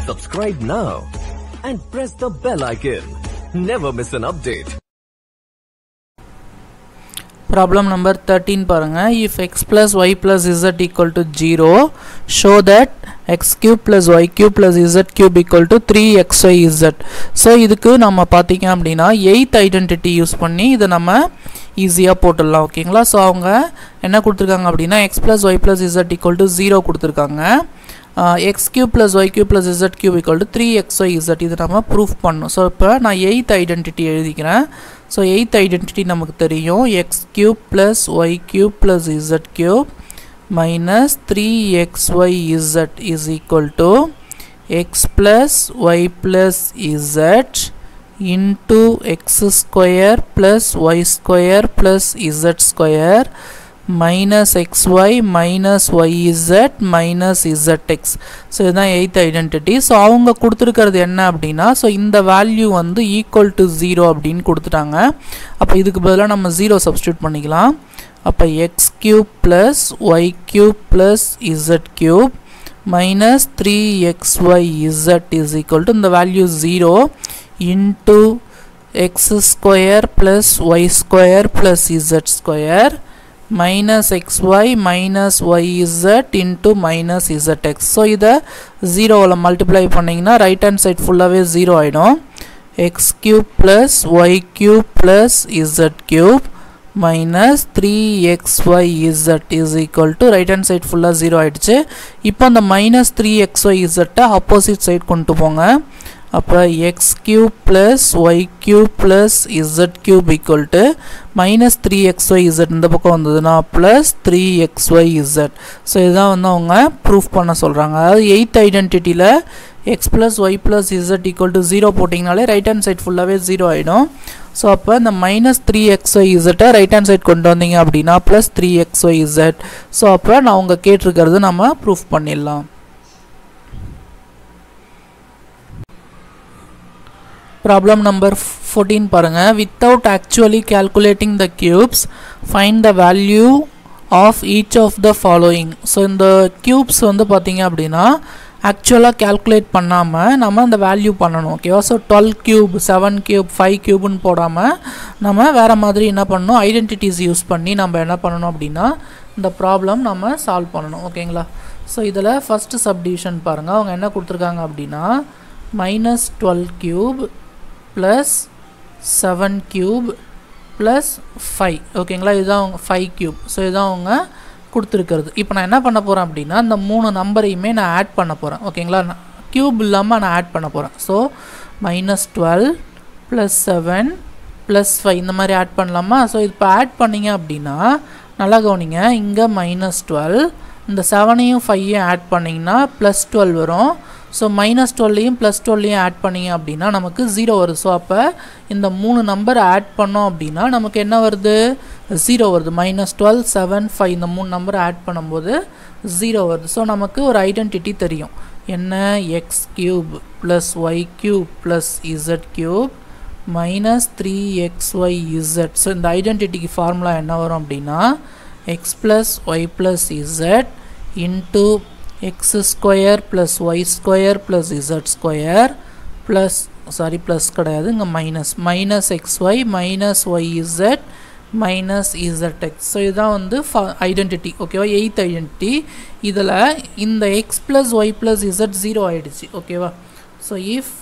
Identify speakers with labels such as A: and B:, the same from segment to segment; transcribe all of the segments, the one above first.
A: Subscribe now and press the bell icon. Never miss an update.
B: Problem number thirteen பாருங்கள் if x plus y plus z equal to zero show that x cube plus y cube plus z cube equal to three x y z so இதுக்கு நம்ம பார்த்தீங்க அப்படின்னா eighth identity use பண்ணி இதை நம்ம ஈஸியாக போட்டுடலாம் ஓகேங்களா ஸோ அவங்க என்ன கொடுத்துருக்காங்க அப்படின்னா x plus y plus z equal to zero கொடுத்துருக்காங்க x cube plus y cube plus z cube equal to three x y z இது நம்ம ப்ரூஃப் பண்ணணும் ஸோ இப்போ நான் எயித் ஐடென்டிட்டி எழுதிக்கிறேன் ஸோ எயித் ஐடென்டிட்டி நமக்கு தெரியும் x cube plus y cube plus z cube minus three x y z is equal to x plus y plus z into x square plus y square plus z square minus xy minus yz minus zx so இதுதான் eighth identity so அவங்க கொடுத்துருக்கிறது என்ன அப்படின்னா so இந்த value வந்து equal to zero அப்படின்னு கொடுத்துட்டாங்க அப்போ இதுக்கு பதிலாக நம்ம ஜீரோ சப்ஸ்டியூட் பண்ணிக்கலாம் அப்போ x cube plus y cube plus z cube minus 3xyz is equal to இந்த value 0 into x square plus y square plus z square minus xy minus yz into minus zx so இதை ஜீரோவில் multiply பண்ணிங்கன்னா right hand side ஃபுல்லாகவே zero ஆகிடும் x cube plus y cube plus z cube minus three x y z is equal to right hand side ஃபுல்லாக zero ஆகிடுச்சு இப்போ அந்த minus three x y இசட்டை ஆப்போசிட் சைட் கொண்டு போங்க அப்போ x cube plus y cube plus z cube equal to minus three x y z இந்த பக்கம் வந்ததுன்னா plus three x y z so இதுதான் வந்து அவங்க ப்ரூஃப் பண்ண சொல்கிறாங்க அதாவது எயித் ஐடென்டிட்டியில் x plus y plus z equal to zero போட்டிங்கனாலே ரைட் ஹேண்ட் சைட் ஃபுல்லாகவே ஜீரோ ஆகிடும் ஸோ அப்போ இந்த மைனஸ் த்ரீ எக்ஸ் ஒய் இசட்டை ரைட் ஹேண்ட் சைட் கொண்டு வந்தீங்க அப்படின்னா plus three x y z so அப்போ நான் அவங்க கேட்டிருக்கிறது நம்ம ப்ரூஃப் பண்ணிடலாம் ப்ராப்ளம் நம்பர் ஃபோர்டீன் பாருங்கள் without actually calculating the cubes find the value of each of the following so இந்த கியூப்ஸ் வந்து பார்த்தீங்க அப்படின்னா ஆக்சுவலாக கேல்குலேட் பண்ணாமல் நம்ம அந்த வேல்யூ பண்ணணும் ஓகேவா so twelve cube seven cube five கியூப்னு போடாமல் நம்ம வேறு மாதிரி என்ன பண்ணணும் ஐடென்டிட்டிஸ் யூஸ் பண்ணி நம்ம என்ன பண்ணணும் அப்படின்னா இந்த ப்ராப்ளம் நம்ம சால்வ் பண்ணணும் ஓகேங்களா ஸோ இதில் ஃபஸ்ட்டு சப்டிவிஷன் பாருங்கள் அவங்க என்ன கொடுத்துருக்காங்க அப்படின்னா minus twelve cube plus seven cube plus five ஓகேங்களா இதுதான் அவங்க ஃபைவ் கியூப் ஸோ இதுதான் அவங்க கொடுத்துருக்கிறது இப்போ நான் என்ன பண்ண போகிறேன் அப்படின்னா இந்த மூணு நம்பரையுமே நான் ஆட் பண்ண போகிறேன் ஓகேங்களா க்யூப் இல்லாமல் நான் ஆட் பண்ண போகிறேன் so minus twelve plus seven plus five இந்த மாதிரி ஆட் பண்ணலாமா ஸோ இப்போ ஆட் பண்ணிங்க அப்படின்னா நல்லா கவனிங்க இங்கே மைனஸ் டுவெல் இந்த செவனையும் ஃபைவையும் ஆட் பண்ணிங்கன்னா ப்ளஸ் டுவெல் வரும் ஸோ மைனஸ் டுவெல்லையும் ப்ளஸ் டுவெல்லையும் ஆட் பண்ணிங்க அப்படின்னா நமக்கு ஜீரோ வருது ஸோ அப்போ இந்த மூணு நம்பர் ஆட் பண்ணோம் அப்படின்னா நமக்கு என்ன வருது ஜீரோ வருது மைனஸ் டுவெல் செவன் ஃபைவ் இந்த மூணு நம்பர் ஆட் பண்ணும்போது ஜீரோ வருது ஸோ நமக்கு ஒரு ஐடென்டிட்டி தெரியும் என்ன x cube plus y cube plus z cube minus three x y z so இந்த ஐடென்டிட்டிக்கு ஃபார்முலா என்ன வரும் அப்படின்னா x plus y plus z into x square plus y square plus z square plus sorry plus கிடையாது இங்கே minus minus x y minus y z minus z x so இதுதான் வந்து identity ஓகேவா எயித் ஐடென்டிட்டி இதில் இந்த x plus y plus z zero ஆகிடுச்சு ஓகேவா so if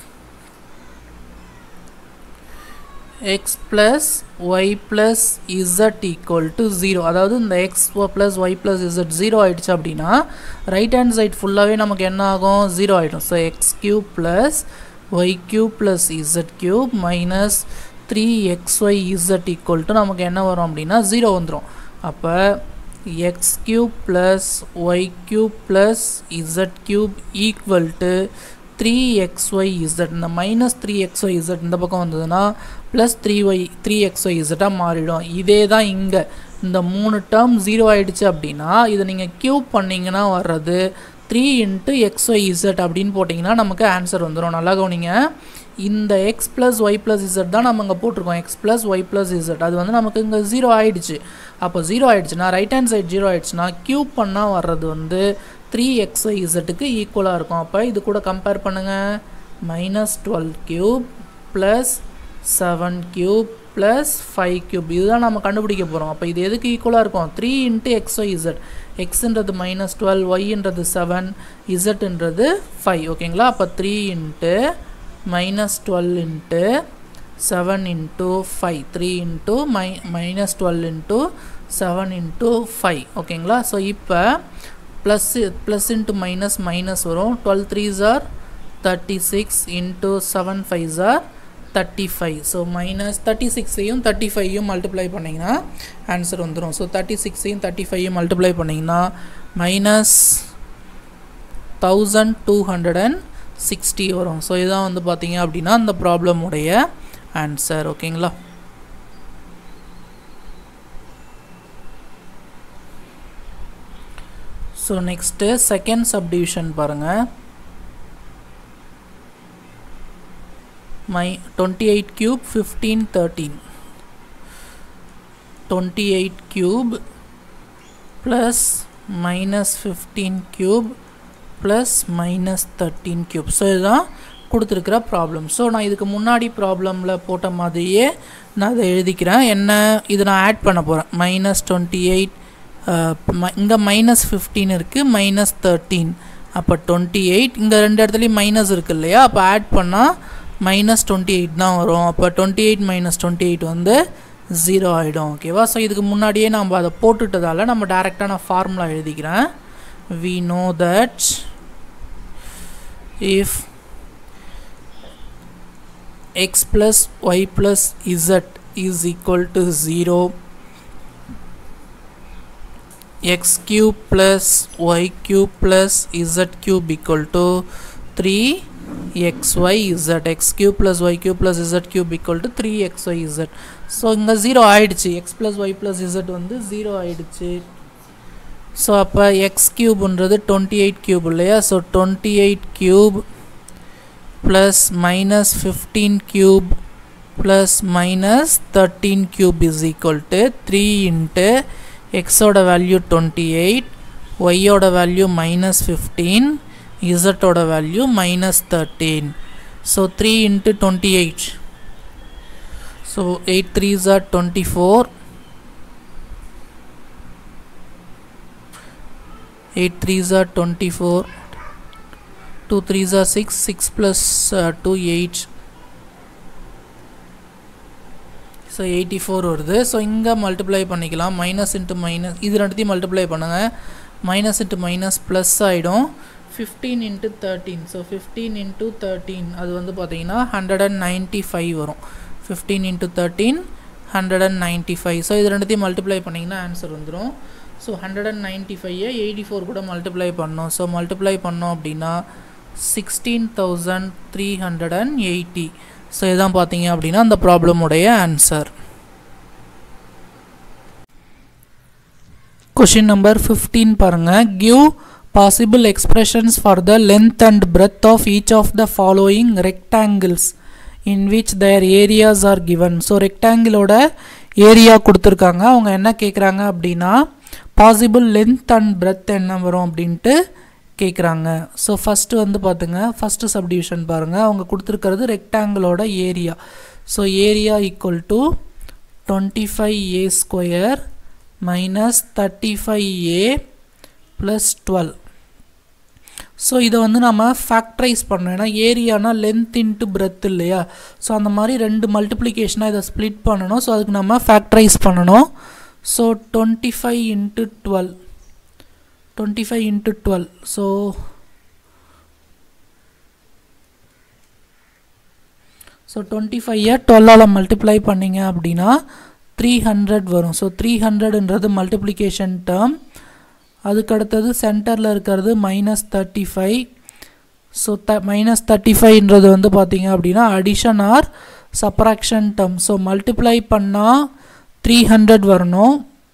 B: x plus y plus z equal to zero அதாவது இந்த x plus y plus z zero ஆகிடுச்சு அப்படின்னா ரைட் ஹேண்ட் சைட் ஃபுல்லாகவே நமக்கு என்ன ஆகும் ஜீரோ ஆகிடும் so x cube plus y cube plus z cube minus three x y z equal to நமக்கு என்ன வரும் அப்படின்னா ஜீரோ வந்துடும் அப்போ x cube plus y cube plus z cube equal to three x y z இந்த minus three x y z இந்த பக்கம் வந்ததுன்னா plus three y three x y இசட்டாக மாறிடும் இதே தான் இங்கே இந்த மூணு டேர்ம் ஜீரோ ஆகிடுச்சு அப்படின்னா இதை நீங்கள் க்யூப் பண்ணிங்கன்னா வர்றது three into x y z அப்படின்னு போட்டிங்கன்னா நமக்கு ஆன்சர் வந்துடும் நல்லா கவனிங்க இந்த x plus y plus z தான் நம்ம இங்கே போட்டிருக்கோம் x plus y plus z அது வந்து நமக்கு இங்கே ஜீரோ ஆயிடுச்சு அப்போ ஜீரோ ஆயிடுச்சுன்னா ரைட் ஹேண்ட் சைட் ஜீரோ ஆயிடுச்சுன்னா க்யூப் பண்ணால் வர்றது வந்து த்ரீ எக்ஸ் ஒய் இசட்டுக்கு ஈக்குவலாக இருக்கும் அப்போ இது கூட கம்பேர் பண்ணுங்கள் minus twelve cube plus seven cube plus five cube இதுதான் நம்ம கண்டுபிடிக்க போகிறோம் அப்போ இது எதுக்கு ஈக்குவலாக இருக்கும் three into x y z எக்ஸுன்றது மைனஸ் டுவெல் ஒய்ன்றது செவன் இசட்டுன்றது ஃபைவ் ஓகேங்களா அப்போ three into minus twelve into seven into five three into my minus twelve into seven into five ஓகேங்களா ஸோ இப்போ plus plus into minus minus வரும் twelve threes are thirty six into seven five R thirty five so minus thirty சிக்ஸையும் thirty ஃபைவையும் multiply பண்ணிங்கன்னா answer வந்துடும் so thirty சிக்ஸையும் thirty ஃபைவையும் multiply பண்ணிங்கன்னா minus thousand two hundred and sixty வரும் so இதான் வந்து பார்த்தீங்க அப்படின்னா அந்த ப்ராப்ளமுடைய ஆன்சர் ஓகேங்களா ஸோ நெக்ஸ்ட்டு செகண்ட் சப்டிவிஷன் பாருங்கள் my 28 cube 15 13 28 cube plus minus 15 cube plus minus 13 cube so இதுதான் கொடுத்துருக்கிற ப்ராப்ளம் ஸோ நான் இதுக்கு முன்னாடி ப்ராப்ளமில் போட்ட மாதிரியே நான் அதை எழுதிக்கிறேன் என்ன இது நான் ஆட் பண்ண போகிறேன் மைனஸ் டுவெண்ட்டி எயிட் இங்கே மைனஸ் ஃபிஃப்டீன் இருக்குது மைனஸ் தேர்ட்டீன் அப்போ டுவெண்ட்டி எயிட் இங்கே ரெண்டு இடத்துலையும் மைனஸ் இருக்குது இல்லையா அப்போ ஆட் பண்ணால் மைனஸ் டுவெண்ட்டி எயிட் தான் வரும் அப்போ twenty eight minus twenty eight வந்து ஜீரோ ஆகிடும் ஓகேவா ஸோ இதுக்கு முன்னாடியே நம்ம அதை போட்டுட்டதால் நம்ம டேரெக்டாக நான் ஃபார்முலா எழுதிக்கிறேன் we know that if x plus y plus z is equal to zero x cube plus y cube plus z cube equal to three xy z x cube plus y cube plus z cube equal to 3xy z so இங்கே zero ஆயிடுச்சு x plus y plus z வந்து zero ஆயிடுச்சு so அப்போ x கியூப்ன்றது twenty eight cube இல்லையா so twenty eight cube plus minus fifteen cube plus minus thirteen cube is equal to three into எக்ஸோட value twenty eight ஒய்யோட value minus fifteen இசட்டோட value minus thirteen so three into twenty eight so eight threes are twenty four eight threes are twenty four two threes are six six plus two eight so eighty four வருது so இங்கே multiply பண்ணிக்கலாம் minus into minus இது ரெண்டுத்தையும் multiply பண்ணுங்கள் minus into minus plus ஆகிடும் fifteen into thirteen so fifteen into thirteen அது வந்து பார்த்தீங்கன்னா ஹண்ட்ரட் அண்ட் நைன்ட்டி ஃபைவ் வரும் fifteen into thirteen hundred and ninety five so இது ரெண்டுத்தையும் மல்டிப்ளை பண்ணிங்கன்னா ஆன்சர் வந்துடும் ஸோ ஹண்ட்ரட் அண்ட் நைன்ட்டி ஃபைவை எயிட்டி ஃபோர் கூட மல்டிப்ளை பண்ணோம் ஸோ மல்டிப்ளை பண்ணோம் அப்படின்னா sixteen thousand three hundred and eighty so இதான் பார்த்தீங்க அப்படின்னா அந்த ப்ராப்ளமுடைய ஆன்சர் கொஷின் நம்பர் ஃபிஃப்டீன் பாருங்கள் give possible expressions for the length and breadth of each of the following rectangles in which their areas are given so ரெக்டாங்கிளோட area கொடுத்துருக்காங்க அவங்க என்ன கேட்குறாங்க அப்படின்னா பாசிபிள் லென்த் அண்ட் பிரெத் என்ன வரும் அப்படின்ட்டு கேட்குறாங்க ஸோ ஃபஸ்ட்டு வந்து பார்த்துங்க ஃபஸ்ட்டு சப்டிவிஷன் பாருங்கள் அவங்க கொடுத்துருக்கிறது ரெக்டாங்கிளோட area so area equal to twenty five a square minus thirty five a plus twelve so இதை வந்து நம்ம ஃபேக்டரைஸ் பண்ணோம் ஏன்னா ஏரியானா லென்த் இன்ட்டு பிரெத் இல்லையா ஸோ அந்த மாதிரி ரெண்டு மல்டிப்ளிகேஷனாக இதை ஸ்ப்ளிட் பண்ணணும் ஸோ அதுக்கு நம்ம ஃபேக்டரைஸ் பண்ணணும் so twenty five into twelve twenty five into twelve so so twenty ஃபைவை டுவெல்லால் மல்டிப்ளை பண்ணிங்க அப்படின்னா த்ரீ ஹண்ட்ரட் வரும் ஸோ த்ரீ ஹண்ட்ரட்ன்றது மல்டிப்ளிகேஷன் டேர்ம் அதுக்கு அடுத்தது சென்டரில் இருக்கிறது minus thirty five so the minus thirty ஃபைவ்ன்றது வந்து பார்த்தீங்க அப்படின்னா addition or subtraction term so multiply பண்ணால் த்ரீ ஹண்ட்ரட் வரணும்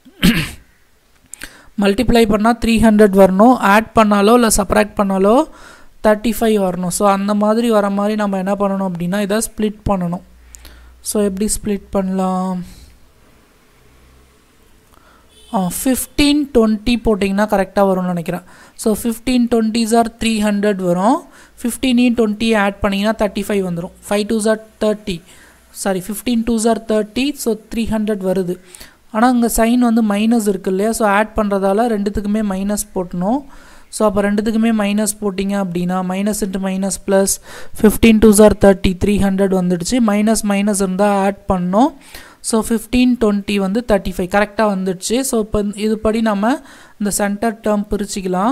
B: மல்டிப்ளை பண்ணால் த்ரீ ஹண்ட்ரட் வரணும் ஆட் பண்ணாலோ இல்லை சப்ராக்ட் பண்ணாலோ தேர்ட்டி ஃபைவ் வரணும் ஸோ அந்த மாதிரி வர மாதிரி நம்ம என்ன பண்ணணும் அப்படின்னா இதை ஸ்ப்ளிட் பண்ணணும் ஸோ எப்படி ஸ்ப்ளிட் பண்ணலாம் ஃபிஃப்டீன் டுவெண்ட்டி போட்டிங்கன்னா கரெக்டாக வரும்னு நினைக்கிறேன் so fifteen twenties are three hundred வரும் ஃபிஃப்டீனையும் டுவெண்ட்டி ஆட் பண்ணிங்கன்னா தேர்ட்டி ஃபைவ் வந்துடும் five two are thirty sorry fifteen two are thirty so three hundred வருது ஆனால் இங்கே சைன் வந்து மைனஸ் இருக்கு இல்லையா ஸோ ஆட் பண்ணுறதால ரெண்டுத்துக்குமே மைனஸ் போட்டணும் ஸோ அப்போ ரெண்டுத்துக்குமே மைனஸ் போட்டிங்க அப்படின்னா minus into minus plus fifteen two are thirty three hundred வந்துடுச்சு மைனஸ் மைனஸ் இருந்தால் ஆட் பண்ணோம் ஸோ ஃபிஃப்டீன் டுவெண்ட்டி வந்து தேர்ட்டி ஃபைவ் கரெக்டாக வந்துடுச்சு ஸோ இப்போ இதுபடி நம்ம இந்த சென்டர் டேர்ம் பிரிச்சுக்கலாம்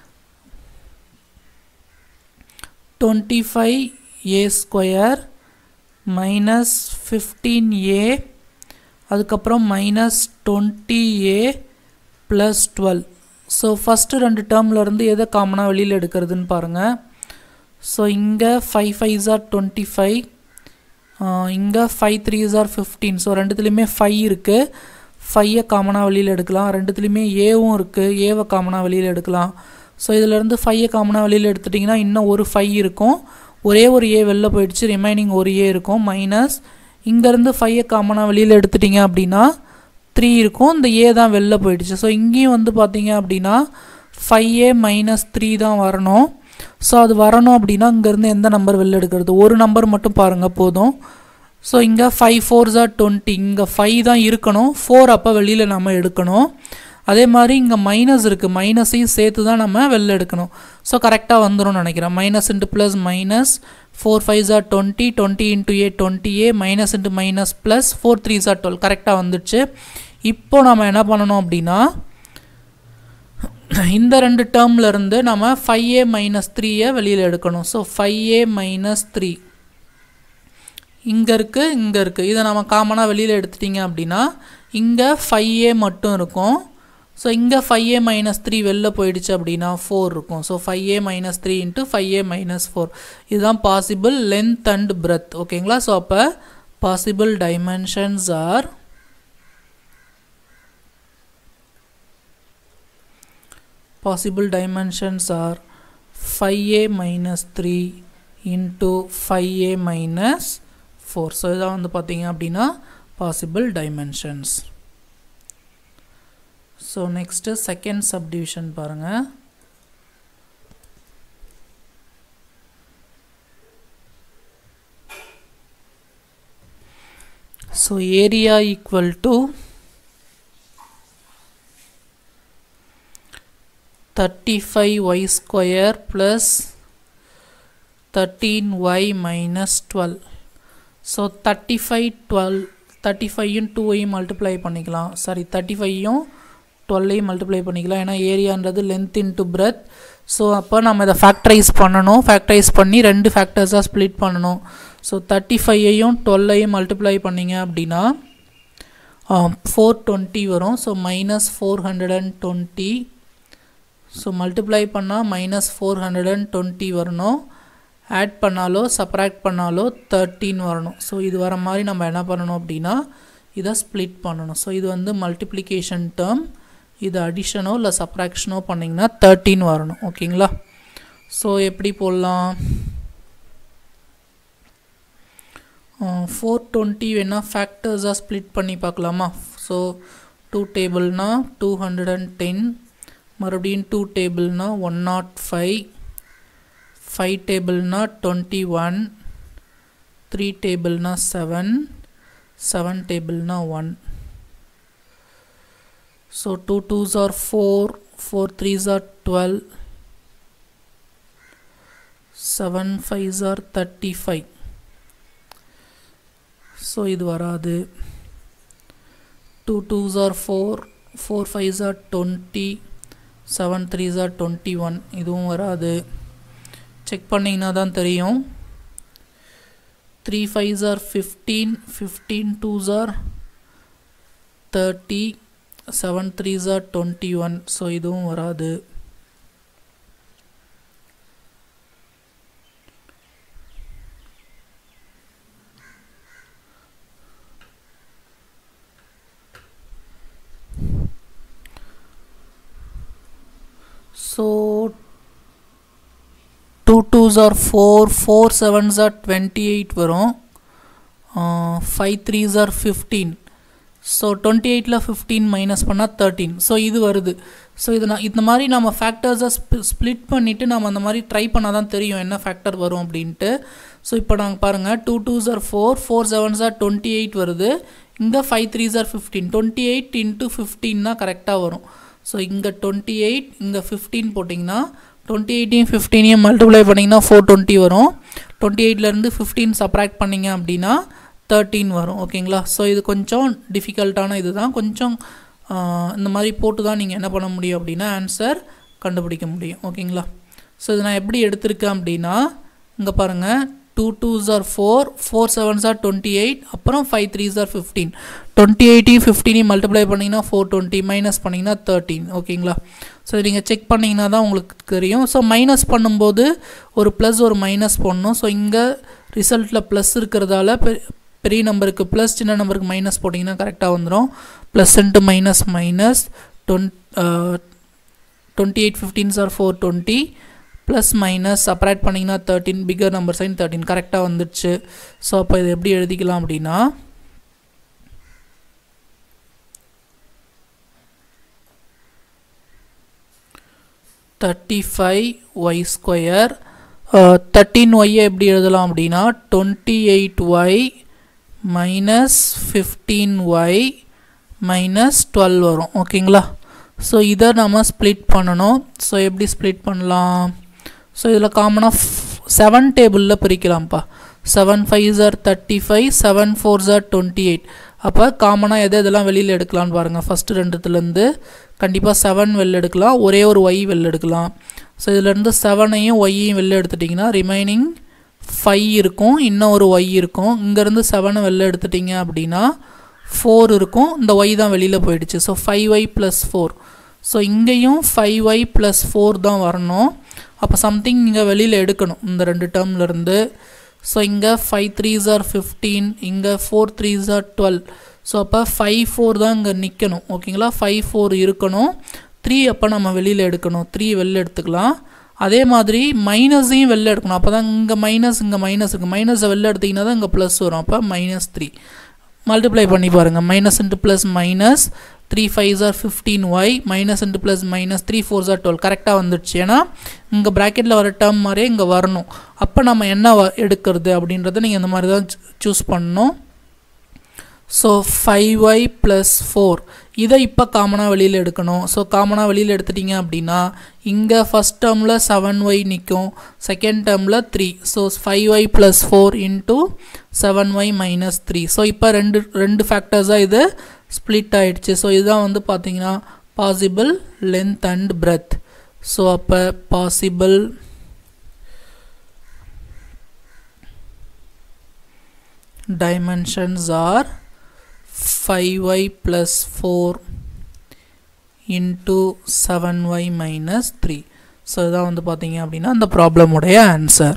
B: twenty five a square minus fifteen a அதுக்கப்புறம் minus twenty a plus twelve so first ரெண்டு டேர்ம்லேருந்து எதை காமனாக வெளியில் எடுக்கிறதுன்னு பாருங்கள் ஸோ இங்கே five five are twenty five இங்கே five three are fifteen so ரெண்டுத்துலேயுமே ஃபைவ் இருக்குது ஃபையை காமனாக வெளியில் எடுக்கலாம் ரெண்டுத்துலேயுமே ஏவும் இருக்குது ஏவை காமனாக வெளியில் எடுக்கலாம் ஸோ இதிலேருந்து ஃபையை காமனாக வெளியில் எடுத்துட்டிங்கன்னா இன்னும் ஒரு ஃபைவ் இருக்கும் ஒரே ஒரு ஏ வெளில போயிடுச்சு ரிமைனிங் ஒரு ஏ இருக்கும் மைனஸ் இங்கேருந்து ஃபையை காமனாக வெளியில் எடுத்துட்டிங்க அப்படின்னா த்ரீ இருக்கும் இந்த ஏ தான் வெளில போயிடுச்சு ஸோ இங்கேயும் வந்து பார்த்தீங்க அப்படின்னா ஃபைவ் ஏ மைனஸ் த்ரீ தான் வரணும் ஸோ அது வரணும் அப்படின்னா இங்கேருந்து எந்த நம்பர் வெளில எடுக்கிறது ஒரு நம்பர் மட்டும் பாருங்கள் போதும் ஸோ இங்கே ஃபைவ் ஃபோர்ஸ் ஆர் டுவெண்ட்டி இங்கே ஃபைவ் தான் இருக்கணும் ஃபோர் அப்போ வெளியில் நம்ம எடுக்கணும் அதே மாதிரி இங்கே மைனஸ் இருக்குது மைனஸையும் சேர்த்து தான் நம்ம வெளில எடுக்கணும் ஸோ கரெக்டாக வந்துடும் நினைக்கிறேன் minus into plus minus four five are twenty twenty into a twenty a minus into minus plus four three are twelve கரெக்டாக வந்துடுச்சு இப்போ நம்ம என்ன பண்ணணும் அப்படின்னா இந்த ரெண்டு டேர்மில் இருந்து நம்ம ஃபைவ் ஏ மைனஸ் த்ரீயை வெளியில் எடுக்கணும் so five a minus three இங்கே இருக்குது இங்கே இருக்குது இதை நம்ம காமனாக வெளியில் எடுத்துட்டிங்க அப்படின்னா இங்கே ஃபைவ் ஏ மட்டும் இருக்கும் ஸோ இங்கே ஃபைவ் ஏ மைனஸ் த்ரீ வெளில போயிடுச்சு அப்படின்னா ஃபோர் இருக்கும் so five a minus three into five a minus four இதுதான் பாசிபிள் லென்த் அண்ட் பிரெத் ஓகேங்களா ஸோ அப்போ possible dimensions are possible dimensions are 5a minus 3 into 5a minus 4 so இதான் வந்து பார்த்தீங்க அப்படின்னா possible dimensions so next second subdivision பாருங்கள் so area equal to thirty five y square plus thirteen y minus twelve so thirty five twelve thirty ஃபைவையும் டூவையும் multiply பண்ணிக்கலாம் sorry thirty ஃபைவையும் டுவெல்லையும் மல்டிப்ளை பண்ணிக்கலாம் ஏன்னா ஏரியான்றது லென்த் இன்ட்டு பிரெத் ஸோ அப்போ நம்ம இதை ஃபேக்டரைஸ் பண்ணணும் ஃபேக்டரைஸ் பண்ணி ரெண்டு ஃபேக்டர்ஸாக ஸ்ப்ளிட் பண்ணணும் ஸோ தேர்ட்டி ஃபைவையும் டுவெல்லையும் மல்டிப்ளை பண்ணிங்க அப்படின்னா ஃபோர் டுவெண்ட்டி வரும் so minus four hundred and twenty so multiply பண்ணால் minus four hundred and twenty வரணும் ஆட் பண்ணாலோ சப்ராக்ட் பண்ணாலோ தேர்ட்டின் வரணும் ஸோ இது வர மாதிரி நம்ம என்ன பண்ணணும் அப்படின்னா இதை ஸ்ப்ளிட் பண்ணணும் ஸோ இது வந்து மல்டிப்ளிகேஷன் டேர்ம் இது அடிஷனோ இல்லை சப்ராக்ஷனோ பண்ணிங்கன்னா தேர்ட்டின் வரணும் ஓகேங்களா ஸோ எப்படி போடலாம் ஃபோர் டுவெண்ட்டி வேணால் ஃபேக்டர்ஸாக ஸ்ப்ளிட் பண்ணி பார்க்கலாமா ஸோ டூ டேபிள்னால் டூ ஹண்ட்ரட் அண்ட் டென் மறுபடியும் டூ டேபிள்னா ஒன் நாட் ஃபைவ் ஃபைவ் டேபிள்னா டுவெண்ட்டி ஒன் த்ரீ டேபிள்னா செவன் செவன் டேபிள்னா one so two twos are four four threes are twelve seven fives are thirty five so இது வராது two twos are four four fives are twenty seven threes are twenty one இதுவும் வராது check பண்ணிங்கன்னா தான் தெரியும் three fives are fifteen fifteen twos R thirty seven threes are twenty one so இதுவும் வராது so 2 2s are 4 4 7s are 28 வரும் 5 3s are 15 so twenty எயிட்டில் fifteen minus பண்ணால் தேர்ட்டீன் ஸோ இது வருது ஸோ இது நான் இந்த மாதிரி நம்ம ஃபேக்டர்ஸை ஸ்ப்ளிட் பண்ணிவிட்டு நம்ம அந்த மாதிரி ட்ரை பண்ணால் தான் தெரியும் என்ன ஃபேக்டர் வரும் அப்படின்ட்டு ஸோ இப்போ நாங்கள் பாருங்கள் two two are four four seven are twenty eight வருது இங்கே five three are fifteen twenty eight into fifteen தான் கரெக்டாக வரும் ஸோ இங்கே டுவெண்ட்டி எயிட் இங்கே ஃபிஃப்டீன் போட்டிங்கன்னா டுவெண்ட்டி எயிட்டையும் ஃபிஃப்டீனையும் மல்டிப்ளை பண்ணிங்கன்னா ஃபோர் டுவெண்ட்டி வரும் டுவெண்ட்டி எயிட்லேருந்து ஃபிஃப்டீன் சப்ராக்ட் பண்ணிங்க அப்படின்னா தேர்ட்டீன் வரும் ஓகேங்களா ஸோ இது கொஞ்சம் டிஃபிகல்ட்டான இது தான் கொஞ்சம் இந்த மாதிரி போட்டு தான் நீங்கள் என்ன பண்ண முடியும் அப்படின்னா ஆன்சர் கண்டுபிடிக்க முடியும் ஓகேங்களா ஸோ இது நான் எப்படி எடுத்திருக்கேன் அப்படின்னா இங்கே பாருங்கள் two two are four four seven are twenty eight அப்புறம் five three are fifteen twenty எயிட்டையும் ஃபிஃப்டீனையும் மல்டிப்ளை பண்ணிங்கன்னா ஃபோர் டுவெண்ட்டி மைனஸ் பண்ணிங்கன்னா தேர்ட்டீன் ஓகேங்களா ஸோ நீங்கள் செக் பண்ணிங்கன்னா தான் உங்களுக்கு தெரியும் ஸோ மைனஸ் பண்ணும்போது ஒரு ப்ளஸ் ஒரு மைனஸ் பண்ணணும் ஸோ இங்கே ரிசல்ட்டில் ப்ளஸ் இருக்கிறதால பெரிய நம்பருக்கு ப்ளஸ் சின்ன நம்பருக்கு மைனஸ் போட்டிங்கன்னா கரெக்டாக வந்துடும் plus into minus minus twenty twenty eight fifteen are four twenty plus minus subtract பண்ணிங்கன்னா thirteen figure number sign thirteen கரெக்டாக வந்துடுச்சு ஸோ அப்போ இது எப்படி எழுதிக்கலாம் அப்படின்னா thirty five y square thirteen ஒய்யை எப்படி எழுதலாம் அப்படின்னா twenty eight y minus fifteen y minus twelve வரும் ஓகேங்களா ஸோ இதை நம்ம ஸ்ப்ளிட் பண்ணணும் ஸோ எப்படி ஸ்ப்ளிட் பண்ணலாம் ஸோ இதில் காமனாக செவன் டேபிளில் பிரிக்கலாம்ப்பா seven five are thirty five seven four are twenty eight அப்போ காமனாக எதை இதெல்லாம் வெளியில் எடுக்கலாம்னு பாருங்கள் ஃபஸ்ட்டு ரெண்டுத்துலேருந்து கண்டிப்பாக செவன் வெளில எடுக்கலாம் ஒரே ஒரு ஒய் வெளில எடுக்கலாம் ஸோ இதுலேருந்து செவனையும் ஒய்யையும் வெளில எடுத்துட்டிங்கன்னா ரிமைனிங் ஃபைவ் இருக்கும் இன்னும் ஒரு ஒய் இருக்கும் இங்கேருந்து செவனை வெளில எடுத்துட்டிங்க அப்படின்னா ஃபோர் இருக்கும் இந்த ஒய் தான் வெளியில் போயிடுச்சு so five y plus four so இங்கேயும் ஃபைவ் ஒய் ப்ளஸ் ஃபோர் தான் வரணும் அப்போ சம்திங் இங்கே வெளியில் எடுக்கணும் இந்த ரெண்டு டேர்ம்லேருந்து ஸோ இங்கே ஃபைவ் த்ரீஸ் ஆர் ஃபிஃப்டீன் இங்கே four threes are twelve so அப்போ ஃபைவ் ஃபோர் தான் இங்கே நிற்கணும் ஓகேங்களா ஃபைவ் ஃபோர் இருக்கணும் த்ரீ அப்போ நம்ம வெளியில் எடுக்கணும் த்ரீ வெளில எடுத்துக்கலாம் அதே மாதிரி மைனஸையும் வெளில எடுக்கணும் அப்போ தான் இங்கே மைனஸ் இங்கே மைனஸ் இருக்குது மைனஸை வெளில எடுத்திங்கன்னா தான் இங்கே ப்ளஸ் வரும் அப்போ மைனஸ் த்ரீ மல்டிப்ளை பண்ணி பாருங்கள் minus into plus minus three five are fifteen y minus into plus minus three four are twelve கரெக்டாக வந்துடுச்சு ஏன்னா இங்கே ப்ராக்கெட்டில் வர டேர்ம் மாதிரியே இங்கே வரணும் அப்போ நம்ம என்ன எடுக்கிறது அப்படின்றத நீங்கள் இந்த மாதிரி தான் சூஸ் பண்ணணும் so five y plus four இதை இப்போ காமனாக வெளியில் எடுக்கணும் ஸோ காமனாக வெளியில் எடுத்துட்டிங்க அப்படின்னா இங்கே ஃபஸ்ட் டேர்மில் செவன் ஒய் நிற்கும் செகண்ட் டேர்மில் three so five y plus four into seven y minus three so இப்போ ரெண்டு ரெண்டு ஃபேக்டர்ஸாக இது ஸ்ப்ளிட் ஆகிடுச்சு ஸோ இதுதான் வந்து பார்த்தீங்கன்னா possible length and breadth so அப்போ possible dimensions are 5y plus 4 into 7y minus 3 so இதான் வந்து பார்த்தீங்க அப்படின்னா அந்த ப்ராப்ளமுடைய ஆன்சர்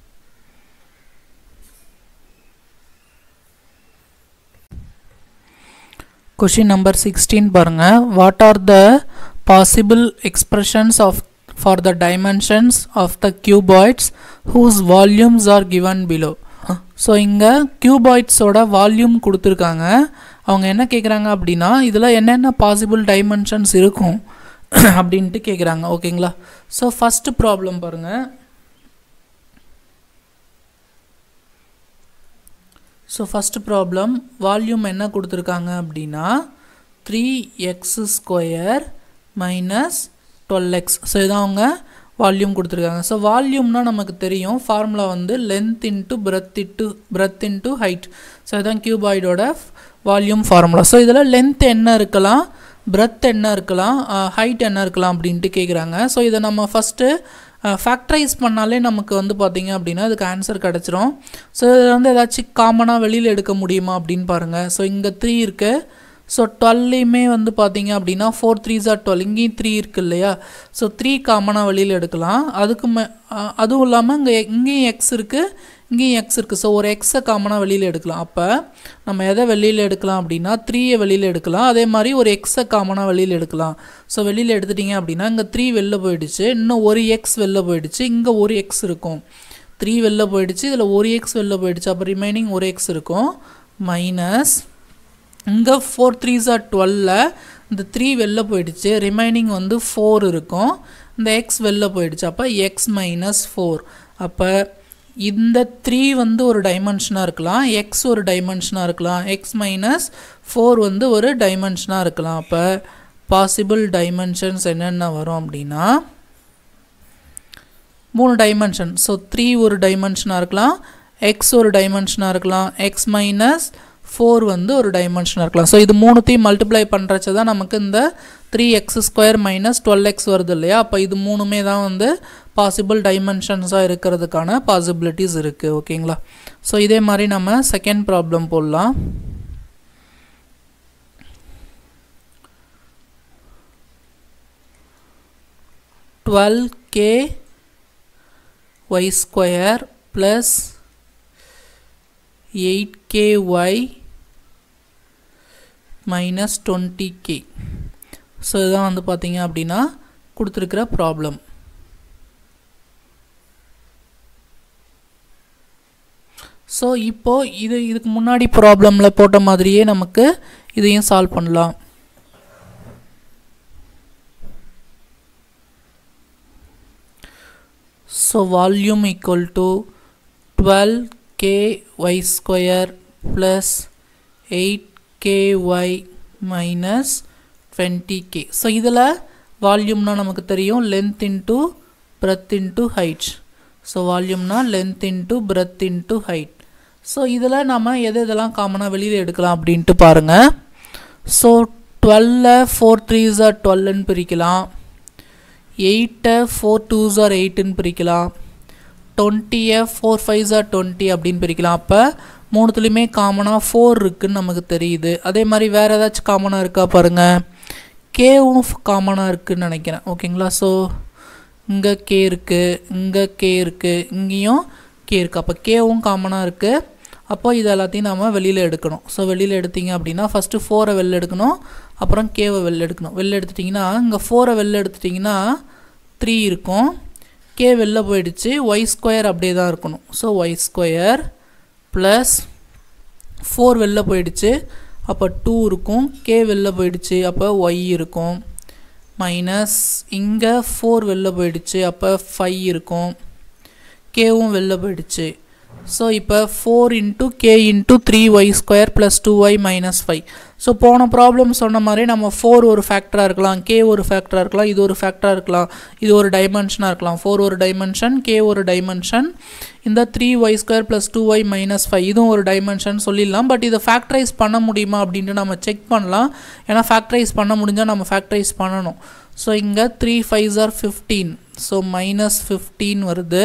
B: கொஷின் நம்பர் சிக்ஸ்டீன் பாருங்கள் what are the possible expressions of for the dimensions of the cuboids whose volumes are given below so இங்கே கியூபாய்ட்ஸோட volume கொடுத்துருக்காங்க அவங்க என்ன கேட்குறாங்க அப்படின்னா இதில் என்னென்ன பாசிபிள் டைமென்ஷன்ஸ் இருக்கும் அப்படின்ட்டு கேட்குறாங்க ஓகேங்களா ஸோ ஃபஸ்ட்டு ப்ராப்ளம் பாருங்கள் ஸோ ஃபஸ்ட்டு ப்ராப்ளம் வால்யூம் என்ன கொடுத்துருக்காங்க அப்படின்னா three x square minus twelve x so இதான் அவங்க வால்யூம் கொடுத்துருக்காங்க ஸோ வால்யூம்னா நமக்கு தெரியும் ஃபார்முலா வந்து length into breadth into breadth into height so இதுதான் கியூபாய்டோட வால்யூம் ஃபார்முலா ஸோ இதில் லென்த் என்ன இருக்கலாம் பிரெத் என்ன இருக்கலாம் ஹைட் என்ன இருக்கலாம் அப்படின்ட்டு கேட்குறாங்க ஸோ இதை நம்ம ஃபஸ்ட்டு ஃபேக்டரைஸ் பண்ணாலே நமக்கு வந்து பார்த்திங்க அப்படின்னா இதுக்கு ஆன்சர் கிடச்சிரும் ஸோ இதில் வந்து ஏதாச்சும் காமனாக வெளியில் எடுக்க முடியுமா அப்படின்னு பாருங்கள் ஸோ இங்கே த்ரீ இருக்குது ஸோ டுவெல்லையுமே வந்து பார்த்தீங்க அப்படின்னா ஃபோர் த்ரீ ஜார் டுவெல் இங்கேயும் த்ரீ இருக்குது இல்லையா ஸோ த்ரீ காமனாக வெளியில் எடுக்கலாம் அதுக்கு மே அதுவும் இல்லாமல் இங்கே இங்கேயும் எக்ஸ் இருக்குது இங்கேயும் எக்ஸ் இருக்குது ஸோ ஒரு எக்ஸை காமனாக வெளியில் எடுக்கலாம் அப்போ நம்ம எதை வெளியில் எடுக்கலாம் அப்படின்னா த்ரீயை வெளியில் எடுக்கலாம் அதே மாதிரி ஒரு எக்ஸை காமனாக வெளியில் எடுக்கலாம் ஸோ வெளியில் எடுத்துட்டிங்க அப்படின்னா இங்கே த்ரீ வெளில போயிடுச்சு இன்னும் ஒரு எக்ஸ் வெளில போயிடுச்சு இங்கே ஒரு எக்ஸ் இருக்கும் த்ரீ வெளில போயிடுச்சு இதில் ஒரு எக்ஸ் வெளில போயிடுச்சு அப்போ ரிமைனிங் ஒரு எக்ஸ் இருக்கும் மைனஸ் இங்கே ஃபோர் த்ரீஸ் ஆர் டுவெல்ல இந்த த்ரீ வெளில போயிடுச்சு ரிமைனிங் வந்து ஃபோர் இருக்கும் இந்த எக்ஸ் வெளில போயிடுச்சு அப்போ எக்ஸ் மைனஸ் ஃபோர் அப்போ இந்த த்ரீ வந்து ஒரு டைமென்ஷனாக இருக்கலாம் எக்ஸ் ஒரு டைமென்ஷனாக இருக்கலாம் எக்ஸ் மைனஸ் ஃபோர் வந்து ஒரு டைமென்ஷனாக இருக்கலாம் அப்போ பாசிபிள் டைமென்ஷன்ஸ் என்னென்ன வரும் அப்படின்னா மூணு டைமென்ஷன் ஸோ த்ரீ ஒரு டைமென்ஷனாக இருக்கலாம் எக்ஸ் ஒரு டைமென்ஷனாக இருக்கலாம் எக்ஸ் மைனஸ் ஃபோர் வந்து ஒரு டைமென்ஷனாக இருக்கலாம் ஸோ இது மூணுத்தையும் மல்டிப்ளை பண்ணுறச்ச தான் நமக்கு இந்த three x square minus twelve x வருது இல்லையா அப்போ இது மூணுமே தான் வந்து பாசிபிள் டைமென்ஷன்ஸாக இருக்கிறதுக்கான பாசிபிலிட்டிஸ் இருக்குது ஓகேங்களா ஸோ இதே மாதிரி நம்ம செகண்ட் ப்ராப்ளம் போடலாம் twelve k y square plus eight k y minus twenty k so இதுதான் வந்து பார்த்தீங்க அப்படின்னா கொடுத்துருக்கிற ப்ராப்ளம் ஸோ இப்போது இது இதுக்கு முன்னாடி ப்ராப்ளமில் போட்ட மாதிரியே நமக்கு இதையும் சால்வ் பண்ணலாம் so volume equal to twelve k y square plus eight k y minus twenty k so இதில் வால்யூம்னா நமக்கு தெரியும் length into breadth into height so வால்யூம்னா length into breadth into height so இதில் நம்ம எது இதெல்லாம் காமனாக வெளியில் எடுக்கலாம் அப்படின்ட்டு பாருங்கள் ஸோ டுவெல்ல ஃபோர் த்ரீஸ் ஆர் டுவெல்னு பிரிக்கலாம் எயிட்டை ஃபோர் டூஸ் ஆர் எயிட்டுன்னு பிரிக்கலாம் டுவெண்ட்டியை ஃபோர் ஃபைவ்ஸ் ஆர் டுவெண்ட்டி அப்படின்னு பிரிக்கலாம் அப்போ மூணுத்துலேயுமே காமனாக ஃபோர் இருக்குதுன்னு நமக்கு தெரியுது அதே மாதிரி வேறு ஏதாச்சும் காமனாக இருக்கா பாருங்கள் கேவும் காமனாக இருக்குதுன்னு நினைக்கிறேன் ஓகேங்களா ஸோ இங்கே கே இருக்குது இங்கே கே இருக்குது இங்கேயும் கே இருக்குது அப்போ கேவும் காமனாக இருக்குது அப்போ இது எல்லாத்தையும் நாம் வெளியில் எடுக்கணும் ஸோ வெளியில் எடுத்தீங்க அப்படின்னா ஃபஸ்ட்டு ஃபோரை வெளில எடுக்கணும் அப்புறம் கேவை வெளில எடுக்கணும் வெளில எடுத்துட்டிங்கன்னா இங்கே ஃபோரை வெளில எடுத்துட்டிங்கன்னா த்ரீ இருக்கும் கே வெளில போயிடுச்சு ஒய் ஸ்கொயர் அப்படியே தான் இருக்கணும் so y square plus four வெளில போயிடுச்சு அப்போ டூ இருக்கும் கே வெளில போயிடுச்சு அப்போ ஒய் இருக்கும் மைனஸ் இங்கே ஃபோர் வெளில போயிடுச்சு அப்போ ஃபைவ் இருக்கும் கேவும் வெளில போயிடுச்சு ஸோ இப்போ four into k into three y square plus two y minus five so போன ப்ராப்ளம் சொன்ன மாதிரி நம்ம ஃபோர் ஒரு ஃபேக்டராக இருக்கலாம் கே ஒரு ஃபேக்டராக இருக்கலாம் இது ஒரு ஃபேக்டராக இருக்கலாம் இது ஒரு டைமென்ஷனாக இருக்கலாம் ஃபோர் ஒரு டைமென்ஷன் கே ஒரு டைமென்ஷன் இந்த three y square plus two y minus five இதுவும் ஒரு டைமென்ஷன் சொல்லிடலாம் பட் இதை ஃபேக்டரைஸ் பண்ண முடியுமா அப்படின்ட்டு நம்ம செக் பண்ணலாம் ஏன்னா ஃபேக்டரைஸ் பண்ண முடிஞ்சால் நம்ம ஃபேக்டரைஸ் பண்ணணும் ஸோ இங்கே three fives are fifteen so minus fifteen வருது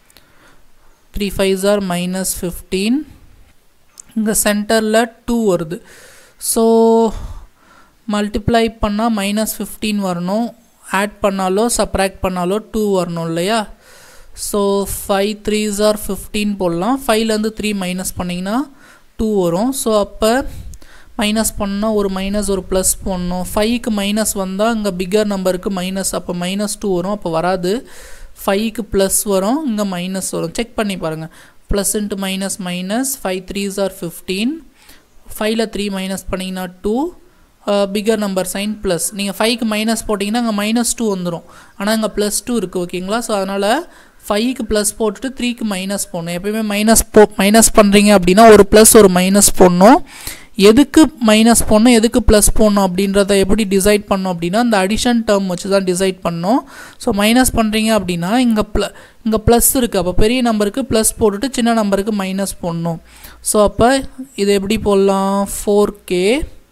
B: three fives are minus fifteen இங்கே சென்டரில் டூ வருது ஸோ மல்டிப்ளை பண்ணால் மைனஸ் ஃபிஃப்டீன் வரணும் ஆட் பண்ணாலோ சப்ராக்ட் பண்ணாலோ டூ வரணும் இல்லையா so five threes are fifteen போடலாம் ஃபைவ்லேருந்து த்ரீ மைனஸ் பண்ணிங்கன்னா டூ வரும் ஸோ அப்போ மைனஸ் பண்ணால் ஒரு மைனஸ் ஒரு ப்ளஸ் போடணும் ஃபைவ்க்கு மைனஸ் வந்தால் இங்கே பிக்கர் நம்பருக்கு மைனஸ் அப்போ மைனஸ் டூ வரும் அப்போ வராது ஃபைவ்க்கு ப்ளஸ் வரும் இங்கே மைனஸ் வரும் செக் பண்ணி பாருங்கள் plus into minus minus five threes are fifteen ஃபைவ்ல த்ரீ மைனஸ் பண்ணிங்கன்னா two figure number sign plus நீங்கள் ஃபைவ்க்கு மைனஸ் போட்டிங்கன்னா அங்கே மைனஸ் டூ வந்துடும் ஆனால் இங்கே ப்ளஸ் டூ இருக்குது ஓகேங்களா ஸோ அதனால் ஃபைவ்க்கு ப்ளஸ் போட்டுட்டு த்ரீக்கு மைனஸ் போடணும் எப்பயுமே மைனஸ் போ மைனஸ் பண்ணுறீங்க அப்படின்னா ஒரு ப்ளஸ் ஒரு மைனஸ் போடணும் எதுக்கு மைனஸ் போடணும் எதுக்கு ப்ளஸ் போடணும் அப்படின்றத எப்படி டிசைட் பண்ணோம் அப்படின்னா இந்த அடிஷன் டேர்ம் வச்சு தான் டிசைட் பண்ணோம் ஸோ மைனஸ் பண்ணுறீங்க அப்படின்னா இங்கே ப்ள இங்கே ப்ளஸ் இருக்குது அப்போ பெரிய நம்பருக்கு ப்ளஸ் போட்டுட்டு சின்ன நம்பருக்கு மைனஸ் போடணும் ஸோ அப்போ இது எப்படி போடலாம் four k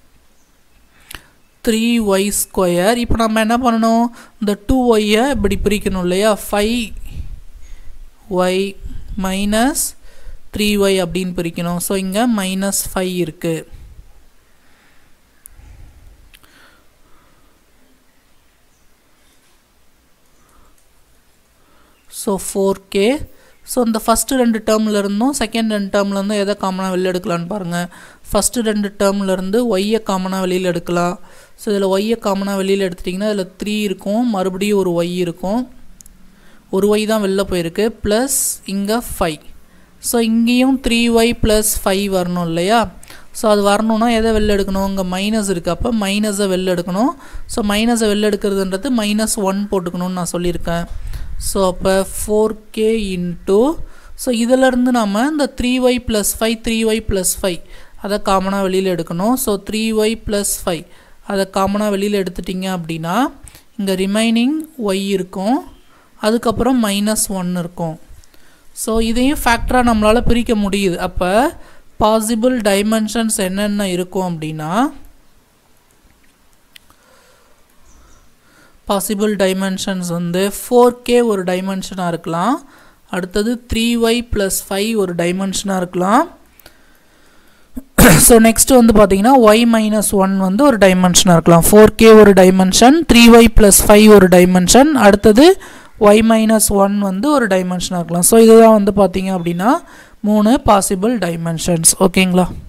B: three y square இப்போ நம்ம என்ன பண்ணணும் இந்த டூ ஒய்யை இப்படி பிரிக்கணும் இல்லையா five y minus three y அப்படின்னு பிரிக்கணும் ஸோ இங்கே மைனஸ் ஃபைவ் இருக்குது ஸோ ஃபோர் கே ஸோ இந்த ஃபஸ்ட்டு ரெண்டு டேர்மில் இருந்தும் செகண்ட் ரெண்டு டேர்மில் இருந்தும் எதை காமனாக வெளியில் எடுக்கலான்னு பாருங்கள் ஃபஸ்ட்டு ரெண்டு டேர்மில் இருந்து ஒய்யை காமனாக வெளியில் எடுக்கலாம் ஸோ இதில் ஒய்யை காமனாக வெளியில் எடுத்துட்டிங்கன்னா இதில் த்ரீ இருக்கும் மறுபடியும் ஒரு ஒய் இருக்கும் ஒரு ஒய் தான் வெளில போயிருக்கு ப்ளஸ் இங்கே ஃபைவ் ஸோ இங்கேயும் த்ரீ ஒய் ப்ளஸ் ஃபைவ் வரணும் இல்லையா ஸோ அது வரணும்னா எதை வெளில எடுக்கணும் இங்கே மைனஸ் இருக்குது அப்போ மைனஸை வெளில எடுக்கணும் ஸோ மைனஸை வெளில எடுக்கிறதுன்றது மைனஸ் ஒன் போட்டுக்கணும்னு நான் சொல்லியிருக்கேன் ஸோ அப்போ ஃபோர் கே இன்ட்டு ஸோ இதிலேருந்து நம்ம இந்த three y plus five three y plus five அதை காமனாக வெளியில் எடுக்கணும் so three y plus five அதை காமனாக வெளியில் எடுத்துட்டிங்க அப்படின்னா இங்கே ரிமைனிங் ஒய் இருக்கும் அதுக்கப்புறம் மைனஸ் ஒன் இருக்கும் ஸோ இதையும் ஃபேக்டராக நம்மளால் பிரிக்க முடியுது அப்போ பாசிபிள் டைமென்ஷன்ஸ் என்னென்ன இருக்கும் அப்படின்னா பாசிபிள் டைமென்ஷன்ஸ் வந்து ஃபோர் கே ஒரு டைமென்ஷனாக இருக்கலாம் அடுத்தது த்ரீ ஒய் ப்ளஸ் ஃபைவ் ஒரு டைமென்ஷனாக இருக்கலாம் ஸோ நெக்ஸ்ட் வந்து பார்த்தீங்கன்னா ஒய் மைனஸ் ஒன் வந்து ஒரு டைமென்ஷனாக இருக்கலாம் ஃபோர் கே ஒரு dimension three y plus five ஒரு டைமென்ஷன் அடுத்தது ஒய் மைனஸ் ஒன் வந்து ஒரு டைமென்ஷனாக இருக்கலாம் ஸோ இதுதான் வந்து பார்த்தீங்க அப்படின்னா மூணு பாசிபிள் டைமென்ஷன்ஸ் ஓகேங்களா